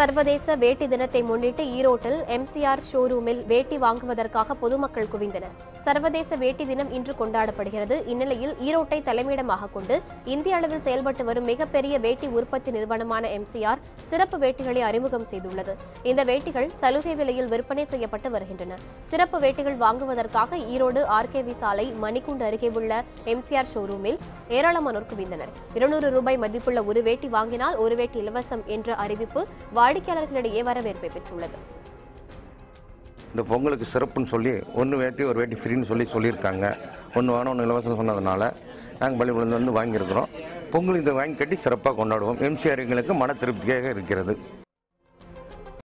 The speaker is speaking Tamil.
சர்வதேச வேட்டி தினத்தை முன்னிட்டு ஈரோட்டில் எம்சிஆர் ஷோரூமில் வேட்டி வாங்குவதற்காக பொதுமக்கள் குவிந்தனர் சர்வதேச வேட்டி தினம் இன்று கொண்டாடப்படுகிறது இந்நிலையில் ஈரோட்டை தலைமையிடமாக கொண்டு இந்திய அளவில் செயல்பட்டு வரும் மிகப்பெரிய வேட்டி உற்பத்தி நிறுவனமான எம்சிஆர் சிறப்பு வேட்டிகளை அறிமுகம் செய்துள்ளது இந்த வேட்டிகள் சலுகை விலையில் விற்பனை செய்யப்பட்டு வருகின்றன சிறப்பு வேட்டிகள் வாங்குவதற்காக ஈரோடு ஆர்கேவி சாலை மணிக்குண்டு அருகே உள்ள எம்சிஆர் ஷோரூமில் ஏராளமானோர் குவிந்தனர் இருநூறு ரூபாய் மதிப்புள்ள ஒரு வேட்டி வாங்கினால் ஒரு வேட்டி இலவசம் என்ற அறிவிப்பு வாடிக்கையாளர்களிடையே வரவேற்பை பெற்றுள்ளது இந்த பொங்கலுக்கு சிறப்புன்னு சொல்லி ஒன்று வேட்டி ஒரு வேட்டி ஃப்ரீன்னு சொல்லி சொல்லியிருக்காங்க ஒன்று வேணும் ஒன்று இலவசம் சொன்னதுனால நாங்கள் பள்ளிக்கூடம் வந்து வாங்கியிருக்கிறோம் பொங்கல் இதை வாங்கி கட்டி சிறப்பாக கொண்டாடுவோம் எம்சிஆர் எங்களுக்கு மன திருப்தியாக இருக்கிறது